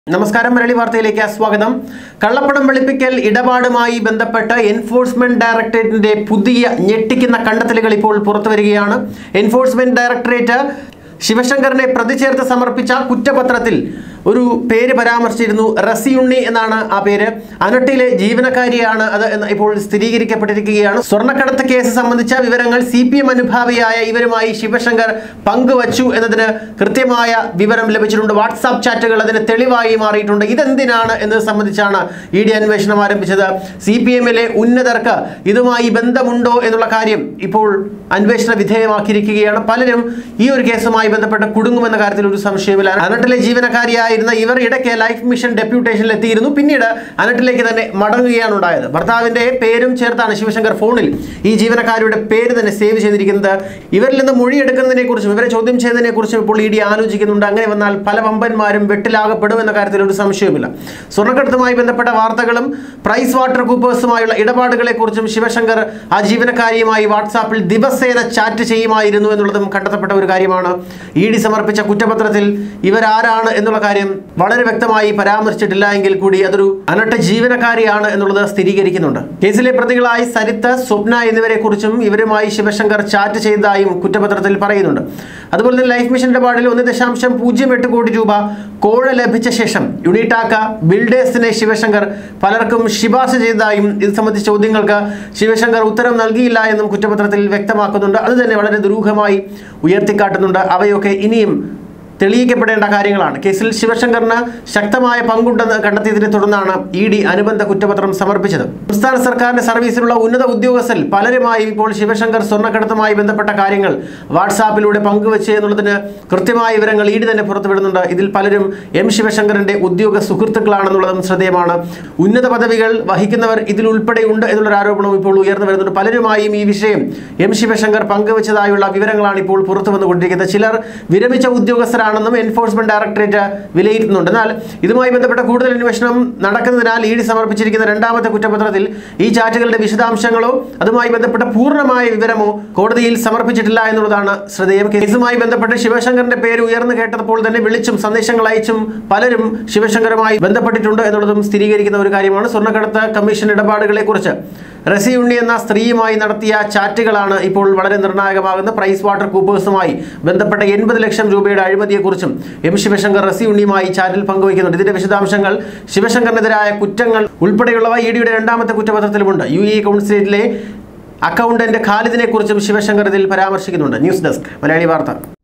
നമസ്കാരം മലയാളി വാർത്തയിലേക്ക് സ്വാഗതം കള്ളപ്പണം വെളുപ്പിക്കൽ ഇടപാടുമായി ബന്ധപ്പെട്ട് എൻഫോഴ്സ്മെന്റ് ഡയറക്ടറേറ്റിന്റെ പുതിയ ഞെട്ടിക്കുന്ന കണ്ടെത്തലുകൾ ഇപ്പോൾ പുറത്തു വരികയാണ് എൻഫോഴ്സ്മെന്റ് ഡയറക്ടറേറ്റ് ശിവശങ്കറിനെ പ്രതി ചേർത്ത് സമർപ്പിച്ച കുറ്റപത്രത്തിൽ ഒരു പേര് പരാമർശിച്ചിരുന്നു റസിയുണ്ണി എന്നാണ് ആ പേര് അനട്ടിലെ ജീവനക്കാരിയാണ് അത് എന്ന് ഇപ്പോൾ സ്ഥിരീകരിക്കപ്പെട്ടിരിക്കുകയാണ് സ്വർണ്ണക്കടത്ത് കേസ് സംബന്ധിച്ച വിവരങ്ങൾ സി പി എം അനുഭാവിയായ ഇവരുമായി ശിവശങ്കർ പങ്കുവച്ചു എന്നതിന് കൃത്യമായ വിവരം ലഭിച്ചിട്ടുണ്ട് വാട്സാപ്പ് ചാറ്റുകൾ അതിന് തെളിവായി മാറിയിട്ടുണ്ട് ഇതെന്തിനാണ് എന്നത് സംബന്ധിച്ചാണ് ഇ ഡി അന്വേഷണം ആരംഭിച്ചത് സി പി എമ്മിലെ ഉന്നതർക്ക് ഇതുമായി ബന്ധമുണ്ടോ എന്നുള്ള കാര്യം ഇപ്പോൾ അന്വേഷണ വിധേയമാക്കിയിരിക്കുകയാണ് പലരും ഈ ഒരു കേസുമായി ബന്ധപ്പെട്ട് കുടുങ്ങുമെന്ന കാര്യത്തിൽ ഒരു സംശയമില്ല അനട്ടിലെ ജീവനക്കാരിയായിരുന്ന ഇവർ ഇടയ്ക്ക് ലൈഫ് മിഷൻ ഡെപ്യൂട്ടേഷനിൽ എത്തിയിരുന്നു പിന്നീട് അനട്ടിലേക്ക് തന്നെ മടങ്ങുകയാണ് ഉണ്ടായത് ഭർത്താവിന്റെ പേരും ചേർത്താണ് ശിവശങ്കർ ഫോണിൽ ഈ ജീവനക്കാരുടെ പേര് തന്നെ സേവ് ചെയ്തിരിക്കുന്നത് ഇവരിൽ നിന്ന് മൊഴിയെടുക്കുന്നതിനെ കുറിച്ചും ഇവരെ ചോദ്യം ചെയ്യുന്നതിനെ കുറിച്ചും ഇപ്പോൾ ഇ ഡി ആലോചിക്കുന്നുണ്ട് അങ്ങനെ വന്നാൽ പല വമ്പന്മാരും വെട്ടിലാകപ്പെടും എന്ന കാര്യത്തിൽ ഒരു സംശയവുമില്ല സ്വർണ്ണക്കടത്തുമായി ബന്ധപ്പെട്ട വാർത്തകളും പ്രൈസ് വാട്ടർ കൂപ്പേഴ്സുമായുള്ള ഇടപാടുകളെ കുറിച്ചും ശിവശങ്കർ ആ ജീവനക്കാരിയുമായി വാട്സാപ്പിൽ ദിവസേന ചാറ്റ് ചെയ്യുമായിരുന്നു എന്നുള്ളതും കണ്ടെത്തപ്പെട്ട ഒരു കാര്യമാണ് ഇ ഡി സമർപ്പിച്ച കുറ്റപത്രത്തിൽ ഇവരാരാണ് എന്നുള്ള കാര്യം വളരെ വ്യക്തമായി പരാമർശിച്ചിട്ടില്ല എങ്കിൽ കൂടി അതൊരു അനട്ട ജീവനക്കാരിയാണ് എന്നുള്ളത് സ്ഥിരീകരിക്കുന്നുണ്ട് കേസിലെ പ്രതികളായി സരിത്ത് സ്വപ്ന എന്നിവരെ കുറിച്ചും ഇവരുമായി ശിവശങ്കർ ചാറ്റ് ചെയ്തതായും കുറ്റപത്രത്തിൽ പറയുന്നുണ്ട് അതുപോലെ തന്നെ ലൈഫ് മിഷൻ ഇടപാടിൽ ഒന്ന് ദശാംശം പൂജ്യം എട്ട് കോടി രൂപ കോഴ ലഭിച്ച ശേഷം യുണിടാക്ക ബിൽഡേഴ്സിനെ ശിവശങ്കർ പലർക്കും ശിപാർശ ചെയ്തതായും ഇത് സംബന്ധിച്ച ചോദ്യങ്ങൾക്ക് ശിവശങ്കർ ഉത്തരം നൽകിയില്ല എന്നും കുറ്റപത്രത്തിൽ വ്യക്തമാക്കുന്നുണ്ട് അത് തന്നെ വളരെ ദുരൂഹമായി ഉയർത്തിക്കാട്ടുന്നുണ്ട് അവയൊക്കെ ഇനിയും തെളിയിക്കപ്പെടേണ്ട കാര്യങ്ങളാണ് കേസിൽ ശിവശങ്കറിന് ശക്തമായ പങ്കുണ്ടെന്ന് കണ്ടെത്തിയതിനെ തുടർന്നാണ് ഇ ഡി അനുബന്ധ കുറ്റപത്രം സമർപ്പിച്ചത് സംസ്ഥാന സർക്കാരിന്റെ സർവീസിലുള്ള ഉന്നത ഉദ്യോഗസ്ഥരിൽ പലരുമായും ഇപ്പോൾ ശിവശങ്കർ സ്വർണ്ണക്കടത്തുമായി ബന്ധപ്പെട്ട കാര്യങ്ങൾ വാട്സാപ്പിലൂടെ പങ്കുവച്ച് എന്നുള്ളതിന് കൃത്യമായ വിവരങ്ങൾ ഇ ഡി തന്നെ പുറത്തുവിടുന്നുണ്ട് ഇതിൽ പലരും എം ശിവശങ്കറിന്റെ ഉദ്യോഗ സുഹൃത്തുക്കളാണെന്നുള്ളതും ശ്രദ്ധേയമാണ് ഉന്നത പദവികൾ വഹിക്കുന്നവർ ഇതിൽ ഉൾപ്പെടെയുണ്ട് എന്നുള്ളൊരു ആരോപണവും ഇപ്പോൾ ഉയർന്നു വരുന്നുണ്ട് പലരുമായും ഈ വിഷയം എം ശിവശങ്കർ പങ്കുവച്ചതായുള്ള വിവരങ്ങളാണ് ഇപ്പോൾ പുറത്തു വന്നുകൊണ്ടിരിക്കുന്നത് ചിലർ വിരമിച്ച ഉദ്യോഗസ്ഥരാണെന്നും എൻഫോഴ്സ്മെന്റ് ഡയറക്ടറേറ്റ് വിലയിരുത്തുന്നുണ്ട് എന്നാൽ ഇതുമായി ബന്ധപ്പെട്ട കൂടുതൽ അന്വേഷണം നടക്കുന്നതിനാൽ ഇ ഡി സമർപ്പിച്ചിരിക്കുന്ന രണ്ടാമത്തെ കുറ്റപത്രത്തിൽ ഈ ചാറ്റുകളുടെ വിശദാംശങ്ങളോ അതുമായി ബന്ധപ്പെട്ട പൂർണ്ണമായ വിവരമോ കോടതിയിൽ സമർപ്പിച്ചിട്ടില്ല എന്നുള്ളതാണ് ശ്രദ്ധേയം കേസുമായി ബന്ധപ്പെട്ട് ശിവശങ്കറിന്റെ പേര് ഉയർന്നു കേട്ടപ്പോൾ തന്നെ വിളിച്ചും സന്ദേശങ്ങൾ അയച്ചും പലരും ശിവശങ്കറുമായി ബന്ധപ്പെട്ടിട്ടുണ്ട് എന്നുള്ളതും സ്ഥിരീകരിക്കുന്ന ഒരു കാര്യമാണ് സ്വർണ്ണക്കടത്ത് കമ്മീഷൻ ഇടപാടുകളെ കുറിച്ച് റസി ഉണ്ണി എന്ന സ്ത്രീയുമായി നടത്തിയ ചാറ്റുകളാണ് ഇപ്പോൾ വളരെ നിർണായകമാകുന്ന പ്രൈസ് വാട്ടർ കൂപ്പേഴ്സുമായി ബന്ധപ്പെട്ട എൺപത് ലക്ഷം രൂപയുടെ അഴിമതിയെക്കുറിച്ചും എം ശിവശങ്കർ റസി ഉണ്ണിയുമായി ചാറ്റിൽ പങ്കുവയ്ക്കുന്നുണ്ട് ഇതിന്റെ വിശദാംശങ്ങൾ ശിവശങ്കറിനെതിരായ കുറ്റങ്ങൾ ഉൾപ്പെടെയുള്ളവ ഇ ഡിയുടെ രണ്ടാമത്തെ കുറ്റപത്രത്തിലുമുണ്ട് യു എ കൗൺസിലേറ്റിലെ അക്കൗണ്ടന്റ് ഖാലിദിനെ കുറിച്ചും ശിവശങ്കർ ഇതിൽ പരാമർശിക്കുന്നുണ്ട് ന്യൂസ് ഡെസ്ക് മലയാളി വാർത്ത